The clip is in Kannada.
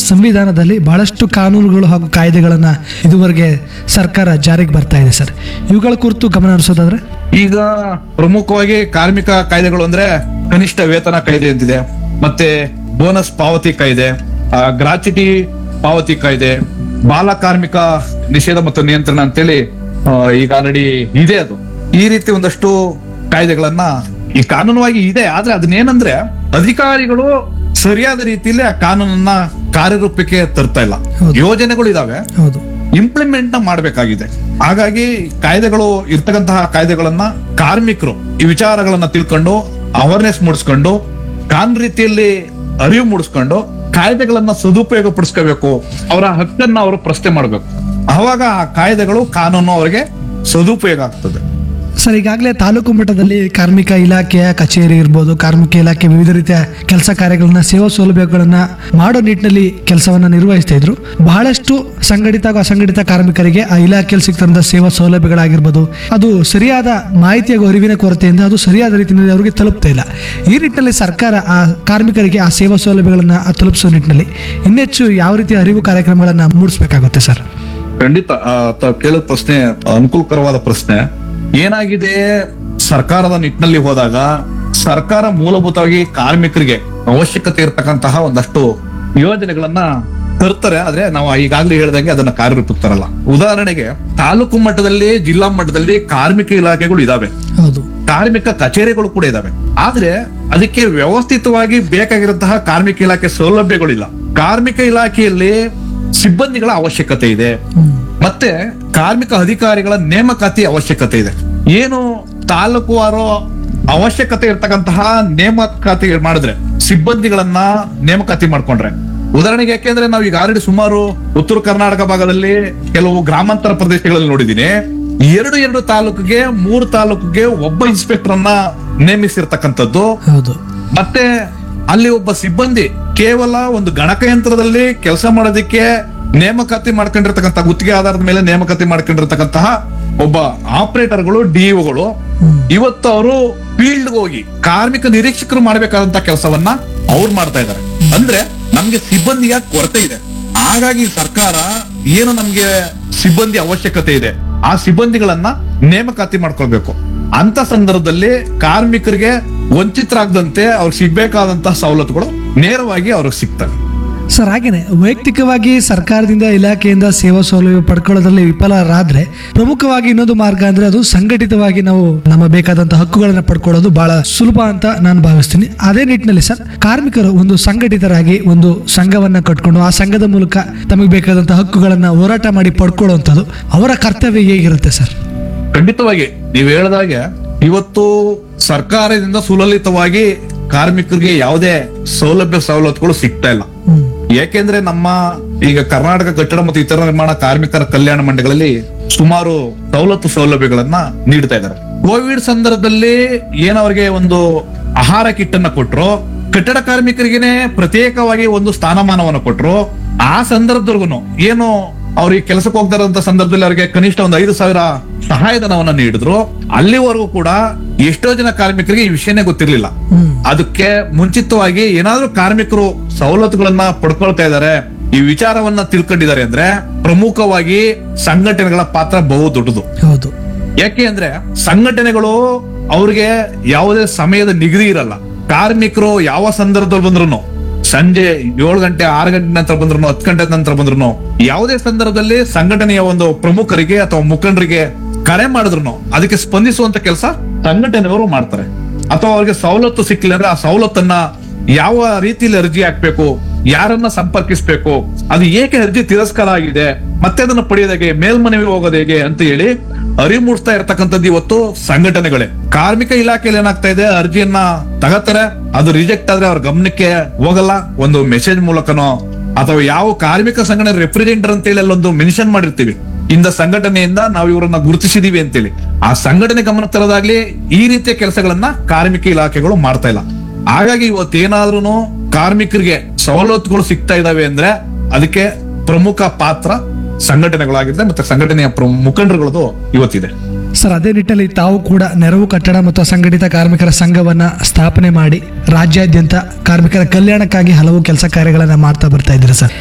ಸಂವಿಧಾನದಲ್ಲಿ ಬಹಳಷ್ಟು ಕಾನೂನುಗಳು ಹಾಗೂ ಕಾಯ್ದೆಗಳನ್ನ ಇದುವರೆಗೆ ಸರ್ಕಾರ ಜಾರಿಗೆ ಬರ್ತಾ ಇದೆ ಸರ್ ಇವುಗಳ ಕುರಿತು ಗಮನ ಹರಿಸೋದಾದ್ರೆ ಈಗ ಪ್ರಮುಖವಾಗಿ ಕಾರ್ಮಿಕ ಕಾಯ್ದೆಗಳು ಅಂದ್ರೆ ಕನಿಷ್ಠ ವೇತನ ಕಾಯ್ದೆ ಅಂತಿದೆ ಮತ್ತೆ ಬೋನಸ್ ಪಾವತಿ ಕಾಯ್ದೆ ಗ್ರಾಚ್ಯುಟಿ ಪಾವತಿ ಕಾಯ್ದೆ ಬಾಲ ಕಾರ್ಮಿಕ ನಿಷೇಧ ಮತ್ತು ನಿಯಂತ್ರಣ ಅಂತೇಳಿ ಆ, ಈಗ ಆಲ್ರೆಡಿ ಇದೆ ಅದು ಈ ರೀತಿ ಒಂದಷ್ಟು ಕಾಯ್ದೆಗಳನ್ನ ಈ ಕಾನೂನುವಾಗಿ ಇದೆ ಆದ್ರೆ ಅದನ್ನೇನಂದ್ರೆ ಅಧಿಕಾರಿಗಳು ಸರಿಯಾದ ರೀತಿಯಲ್ಲಿ ಆ ಕಾನೂನನ್ನ ಕಾರ್ಯರೂಪಕ್ಕೆ ತರ್ತಾ ಇಲ್ಲ ಹೌದು. ಯೋಜನೆಗಳು ಇದಾವೆ ಹೌದು ಇಂಪ್ಲಿಮೆಂಟ್ ನ ಮಾಡಬೇಕಾಗಿದೆ ಹಾಗಾಗಿ ಕಾಯ್ದೆಗಳು ಇರ್ತಕ್ಕಂತಹ ಕಾಯ್ದೆಗಳನ್ನ ಕಾರ್ಮಿಕರು ಈ ವಿಚಾರಗಳನ್ನ ತಿಳ್ಕೊಂಡು ಅವೇರ್ನೆಸ್ ಮೂಡಿಸ್ಕೊಂಡು ಕಾನೂನು ರೀತಿಯಲ್ಲಿ ಅರಿವು ಮೂಡಿಸ್ಕೊಂಡು ಕಾಯ್ದೆಗಳನ್ನ ಸದುಪಯೋಗ ಪಡಿಸ್ಕೋಬೇಕು ಅವರ ಹಕ್ಕನ್ನ ಅವರು ಪ್ರಶ್ನೆ ಮಾಡಬೇಕು ಅವಾಗ ಆ ಕಾಯ್ದೆಗಳು ಕಾನೂನು ಅವರಿಗೆ ಸದುಪಯೋಗ ಆಗ್ತದೆ ಸರ್ ಈಗಾಗಲೇ ತಾಲೂಕು ಮಟ್ಟದಲ್ಲಿ ಕಾರ್ಮಿಕ ಇಲಾಖೆಯ ಕಚೇರಿ ಇರ್ಬೋದು ಕಾರ್ಮಿಕ ಇಲಾಖೆ ವಿವಿಧ ರೀತಿಯ ಕೆಲಸ ಕಾರ್ಯಗಳನ್ನ ಸೇವಾ ಸೌಲಭ್ಯಗಳನ್ನ ಮಾಡೋ ನಿಟ್ಟಿನಲ್ಲಿ ಕೆಲಸವನ್ನ ನಿರ್ವಹಿಸ್ತಾ ಇದ್ರು ಬಹಳಷ್ಟು ಸಂಘಟಿತ ಹಾಗೂ ಅಸಂಘಟಿತ ಕಾರ್ಮಿಕರಿಗೆ ಆ ಇಲಾಖೆಯಲ್ಲಿ ಸಿಗ್ತಿರೋ ಸೇವಾ ಸೌಲಭ್ಯಗಳಾಗಿರ್ಬೋದು ಅದು ಸರಿಯಾದ ಮಾಹಿತಿ ಹಾಗೂ ಅರಿವಿನ ಕೊರತೆಯಿಂದ ಅದು ಸರಿಯಾದ ರೀತಿಯಲ್ಲಿ ಅವರಿಗೆ ತಲುಪ್ತಾ ಇಲ್ಲ ಈ ನಿಟ್ಟಿನಲ್ಲಿ ಸರ್ಕಾರ ಆ ಕಾರ್ಮಿಕರಿಗೆ ಆ ಸೇವಾ ಸೌಲಭ್ಯಗಳನ್ನ ತಲುಪಿಸೋ ನಿಟ್ಟಿನಲ್ಲಿ ಇನ್ನೆಚ್ಚು ಯಾವ ರೀತಿಯ ಅರಿವು ಕಾರ್ಯಕ್ರಮಗಳನ್ನ ಮೂಡಿಸಬೇಕಾಗುತ್ತೆ ಸರ್ ಖಂಡಿತ ಆ, ತಾವು ಕೇಳಿದ ಪ್ರಶ್ನೆ ಅನುಕೂಲಕರವಾದ ಪ್ರಶ್ನೆ ಏನಾಗಿದೆ ಸರ್ಕಾರದ ನಿಟ್ಟಿನಲ್ಲಿ ಹೋದಾಗ ಸರ್ಕಾರ ಮೂಲಭೂತವಾಗಿ ಕಾರ್ಮಿಕರಿಗೆ ಅವಶ್ಯಕತೆ ಇರತಕ್ಕಂತಹ ಒಂದಷ್ಟು ಯೋಜನೆಗಳನ್ನ ತರ್ತಾರೆ ಆದ್ರೆ ನಾವು ಈಗಾಗಲೇ ಹೇಳ್ದಂಗೆ ಅದನ್ನ ಕಾರ್ಯರೂಪಕ್ಕೆ ತರಲ್ಲ ಉದಾಹರಣೆಗೆ ತಾಲೂಕು ಮಟ್ಟದಲ್ಲಿ ಜಿಲ್ಲಾ ಮಟ್ಟದಲ್ಲಿ ಕಾರ್ಮಿಕ ಇಲಾಖೆಗಳು ಇದಾವೆ ಹೌದು ಕಾರ್ಮಿಕ ಕಚೇರಿಗಳು ಕೂಡ ಇದಾವೆ ಆದ್ರೆ ಅದಕ್ಕೆ ವ್ಯವಸ್ಥಿತವಾಗಿ ಬೇಕಾಗಿರುವಂತಹ ಕಾರ್ಮಿಕ ಇಲಾಖೆ ಸೌಲಭ್ಯಗಳಿಲ್ಲ ಕಾರ್ಮಿಕ ಇಲಾಖೆಯಲ್ಲಿ ಸಿಬ್ಬಂದಿಗಳ ಅವಶ್ಯಕತೆ ಇದೆ ಹ್ಮ್ ಮತ್ತೆ ಕಾರ್ಮಿಕ ಅಧಿಕಾರಿಗಳ ನೇಮಕಾತಿ ಅವಶ್ಯಕತೆ ಇದೆ ಏನು ತಾಲೂಕುವಾರು ಅವಶ್ಯಕತೆ ಇರ್ತಕ್ಕಂತಹ ನೇಮಕಾತಿ ಮಾಡಿದ್ರೆ ಸಿಬ್ಬಂದಿಗಳನ್ನ ನೇಮಕಾತಿ ಮಾಡ್ಕೊಂಡ್ರೆ ಉದಾಹರಣೆಗೆ ಯಾಕೆಂದ್ರೆ ನಾವು ಈಗ ಆಲ್ರೆಡಿ ಸುಮಾರು ಉತ್ತರ ಕರ್ನಾಟಕ ಭಾಗದಲ್ಲಿ ಕೆಲವು ಗ್ರಾಮಾಂತರ ಪ್ರದೇಶಗಳಲ್ಲಿ ನೋಡಿದೀನಿ ಎರಡು ಎರಡು ತಾಲೂಕಿಗೆ ಮೂರು ತಾಲೂಕಿಗೆ ಒಬ್ಬ ಇನ್ಸ್ಪೆಕ್ಟರ್ ಅನ್ನ ನೇಮಿಸಿರ್ತಕ್ಕಂಥದ್ದು ಹೌದು ಮತ್ತೆ ಅಲ್ಲಿ ಒಬ್ಬ ಸಿಬ್ಬಂದಿ ಕೇವಲ ಒಂದು ಗಣಕಯಂತ್ರದಲ್ಲಿ ಕೆಲಸ ಮಾಡೋದಕ್ಕೆ ನೇಮಕಾತಿ ಮಾಡ್ಕೊಂಡಿರ್ತಕ್ಕಂಥ ಗುತ್ತಿಗೆ ಆಧಾರದ ಮೇಲೆ ನೇಮಕಾತಿ ಮಾಡ್ಕೊಂಡಿರ್ತಕ್ಕಂತಹ ಒಬ್ಬ ಆಪರೇಟರ್ಗಳು ಡಿಇಒಗಳು ಹ್ಮ್ ಇವತ್ತು ಅವರು ಫೀಲ್ಡ್ ಹೋಗಿ ಕಾರ್ಮಿಕ ನಿರೀಕ್ಷಕರು ಮಾಡಬೇಕಾದಂತ ಕೆಲಸವನ್ನ ಅವ್ರು ಮಾಡ್ತಾ ಇದ್ದಾರೆ ಅಂದ್ರೆ ನಮ್ಗೆ ಸಿಬ್ಬಂದಿಯ ಕೊರತೆ ಇದೆ ಹಾಗಾಗಿ ಸರ್ಕಾರ ಏನು ನಮ್ಗೆ ಸಿಬ್ಬಂದಿ ಅವಶ್ಯಕತೆ ಇದೆ ಆ ಸಿಬ್ಬಂದಿಗಳನ್ನ ನೇಮಕಾತಿ ಮಾಡ್ಕೊಳ್ಬೇಕು ಅಂತ ಸಂದರ್ಭದಲ್ಲಿ ಕಾರ್ಮಿಕರಿಗೆ ವಂಚಿತರಾಗದಂತೆ ಅವ್ರಿಗೆ ಸಿಗ್ಬೇಕಾದಂತಹ ಸವಲತ್ತುಗಳು ನೇರವಾಗಿ ಅವ್ರಿಗೆ ಸಿಗ್ತವೆ ಸರ್ ಹಾಗೇನೆ ವೈಯಕ್ತಿಕವಾಗಿ ಸರ್ಕಾರದಿಂದ ಇಲಾಖೆಯಿಂದ ಸೇವಾ ಸೌಲಭ್ಯ ಪಡ್ಕೊಳ್ಳೋದ್ರಲ್ಲಿ ವಿಫಲರಾದ್ರೆ ಪ್ರಮುಖವಾಗಿ ಇನ್ನೊಂದು ಮಾರ್ಗ ಅಂದ್ರೆ ಅದು ಸಂಘಟಿತವಾಗಿ ನಾವು ನಮ್ಮ ಬೇಕಾದಂತಹ ಹಕ್ಕುಗಳನ್ನ ಪಡ್ಕೊಳ್ಳೋದು ಬಹಳ ಸುಲಭ ಅಂತ ನಾನು ಭಾವಿಸ್ತೀನಿ ಅದೇ ನಿಟ್ಟಿನಲ್ಲಿ ಸರ್ ಕಾರ್ಮಿಕರು ಒಂದು ಸಂಘಟಿತರಾಗಿ ಒಂದು ಸಂಘವನ್ನ ಕಟ್ಕೊಂಡು ಆ ಸಂಘದ ಮೂಲಕ ತಮಗೆ ಬೇಕಾದಂತಹ ಹಕ್ಕುಗಳನ್ನ ಹೋರಾಟ ಮಾಡಿ ಪಡ್ಕೊಳ್ಳುವಂಥದ್ದು ಅವರ ಕರ್ತವ್ಯ ಹೇಗಿರುತ್ತೆ ಸರ್ ಖಂಡಿತವಾಗಿ ನೀವು ಹೇಳಿದಾಗೆ ಇವತ್ತು ಸರ್ಕಾರದಿಂದ ಸುಲಲಿತವಾಗಿ ಕಾರ್ಮಿಕರಿಗೆ ಯಾವುದೇ ಸೌಲಭ್ಯ ಸವಲತ್ತುಗಳು ಸಿಗ್ತಾ ಇಲ್ಲ ಹ್ಮ್ ಯಾಕೆಂದ್ರೆ ನಮ್ಮ ಈಗ ಕರ್ನಾಟಕ ಕಟ್ಟಡ ಮತ್ತು ಇತರ ನಿರ್ಮಾಣ ಕಾರ್ಮಿಕರ ಕಲ್ಯಾಣ ಮಂಡಳಿಗಳಲ್ಲಿ ಸುಮಾರು ಸವಲತ್ತು ಸೌಲಭ್ಯಗಳನ್ನ ನೀಡ್ತಾ ಇದ್ದಾರೆ ಕೋವಿಡ್ ಸಂದರ್ಭದಲ್ಲಿ ಏನ್ ಅವ್ರಿಗೆ ಒಂದು ಆಹಾರ ಕಿಟ್ ಅನ್ನ ಕೊಟ್ರು ಕಟ್ಟಡ ಕಾರ್ಮಿಕರಿಗೆನೆ ಪ್ರತ್ಯೇಕವಾಗಿ ಒಂದು ಸ್ಥಾನಮಾನವನ್ನು ಕೊಟ್ರು ಆ ಸಂದರ್ಭದವರೆಗೂ ಏನು ಅವ್ರಿಗೆ ಕೆಲಸಕ್ಕೆ ಹೋಗ್ತಾ ಇರೋಂತ ಸಂದರ್ಭದಲ್ಲಿ ಅವ್ರಿಗೆ ಕನಿಷ್ಠ ಒಂದು ಐದು ಸಾವಿರ ಸಹಾಯಧನವನ್ನ ನೀಡಿದ್ರು ಅಲ್ಲಿವರೆಗೂ ಕೂಡ ಎಷ್ಟೋ ಜನ ಕಾರ್ಮಿಕರಿಗೆ ಈ ವಿಷಯನೇ ಗೊತ್ತಿರ್ಲಿಲ್ಲ ಹ್ಮ್ ಅದಕ್ಕೆ ಮುಂಚಿತವಾಗಿ ಏನಾದ್ರೂ ಕಾರ್ಮಿಕರು ಸವಲತ್ತುಗಳನ್ನ ಪಡ್ಕೊಳ್ತಾ ಇದ್ದಾರೆ ಈ ವಿಚಾರವನ್ನ ತಿಳ್ಕೊಂಡಿದ್ದಾರೆ ಅಂದ್ರೆ ಪ್ರಮುಖವಾಗಿ ಸಂಘಟನೆಗಳ ಪಾತ್ರ ಬಹು ದೊಡ್ಡದು ಹೌದು ಯಾಕೆ ಅಂದ್ರೆ ಸಂಘಟನೆಗಳು ಅವ್ರಿಗೆ ಯಾವುದೇ ಸಮಯದ ನಿಗದಿ ಇರಲ್ಲ ಕಾರ್ಮಿಕರು ಯಾವ ಸಂದರ್ಭದಲ್ಲಿ ಬಂದ್ರು ಸಂಜೆ ಏಳು ಗಂಟೆ ಆರು ಗಂಟೆ ನಂತರ ಬಂದ್ರು ಹತ್ತು ಗಂಟೆ ನಂತರ ಬಂದ್ರು ಯಾವುದೇ ಸಂದರ್ಭದಲ್ಲಿ ಸಂಘಟನೆಯ ಒಂದು ಪ್ರಮುಖರಿಗೆ ಅಥವಾ ಮುಖಂಡರಿಗೆ ಕರೆ ಮಾಡಿದ್ರು ಅದಕ್ಕೆ ಸ್ಪಂದಿಸುವಂತ ಕೆಲಸ ಸಂಘಟನೆಯವರು ಮಾಡ್ತಾರೆ ಅಥವಾ ಅವ್ರಿಗೆ ಸವಲತ್ತು ಸಿಕ್ಕಿಲ್ಲ ಅಂದ್ರೆ ಆ ಸವಲತ್ತನ್ನ ಯಾವ ರೀತಿಯಲ್ಲಿ ಅರ್ಜಿ ಹಾಕ್ಬೇಕು ಯಾರನ್ನ ಸಂಪರ್ಕಿಸ್ಬೇಕು ಅದು ಏಕೆ ಅರ್ಜಿ ತಿರಸ್ಕಾರ ಆಗಿದೆ ಮತ್ತೆ ಅದನ್ನ ಪಡೆಯೋದಾಗೆ ಮೇಲ್ಮನವಿ ಹೋಗೋದು ಹೇಗೆ ಅಂತ ಹೇಳಿ ಅರಿವು ಮೂಡಿಸ್ತಾ ಇರತಕ್ಕಂಥದ್ದು ಇವತ್ತು ಸಂಘಟನೆಗಳೇ ಕಾರ್ಮಿಕ ಇಲಾಖೆಯಲ್ಲಿ ಏನಾಗ್ತಾ ಇದೆ ಅರ್ಜಿಯನ್ನ ತಗತ್ತಾರೆ ಅದು ರಿಜೆಕ್ಟ್ ಆದ್ರೆ ಅವ್ರ ಗಮನಕ್ಕೆ ಹೋಗಲ್ಲ ಒಂದು ಮೆಸೇಜ್ ಮೂಲಕನೋ ಅಥವಾ ಯಾವ ಕಾರ್ಮಿಕ ಸಂಘಟನೆ ರೆಪ್ರೆಸೆಂಟರ್ ಅಂತೇಳಿ ಅಲ್ಲೊಂದು ಮೆನ್ಷನ್ ಮಾಡಿರ್ತೀವಿ ಇಂದ ಸಂಘಟನೆಯಿಂದ ನಾವು ಇವರನ್ನ ಗುರುತಿಸಿದೀವಿ ಅಂತೇಳಿ ಆ ಸಂಘಟನೆ ಗಮನ ತರೋದಾಗ್ಲಿ ಈ ರೀತಿಯ ಕೆಲಸಗಳನ್ನ ಕಾರ್ಮಿಕ ಇಲಾಖೆಗಳು ಮಾಡ್ತಾ ಇಲ್ಲ ಹಾಗಾಗಿ ಇವತ್ತೇನಾದ್ರೂ ಕಾರ್ಮಿಕರಿಗೆ ಸವಲತ್ತುಗಳು ಸಿಗ್ತಾ ಇದಾವೆ ಅಂದ್ರೆ ಅದಕ್ಕೆ ಪ್ರಮುಖ ಪಾತ್ರ ಸಂಘಟನೆಗಳಾಗಿದೆ ಮತ್ತೆ ಸಂಘಟನೆಯ ಪ್ರ- ಮುಖಂಡರುಗಳದು ಇವತ್ತಿದೆ ಸರ್ ಅದೇ ನಿಟ್ಟಿನಲ್ಲಿ ತಾವು ಕೂಡ ನೆರವು ಕಟ್ಟಡ ಮತ್ತು ಅಸಂಘಟಿತ ಕಾರ್ಮಿಕರ ಸಂಘವನ್ನ ಸ್ಥಾಪನೆ ಮಾಡಿ ರಾಜ್ಯಾದ್ಯಂತ ಕಾರ್ಮಿಕರ ಕಲ್ಯಾಣಕ್ಕಾಗಿ ಹಲವು ಕೆಲಸ ಕಾರ್ಯಗಳನ್ನ ಮಾಡ್ತಾ ಬರ್ತಾ ಇದ್ದೀರಾ ಸರ್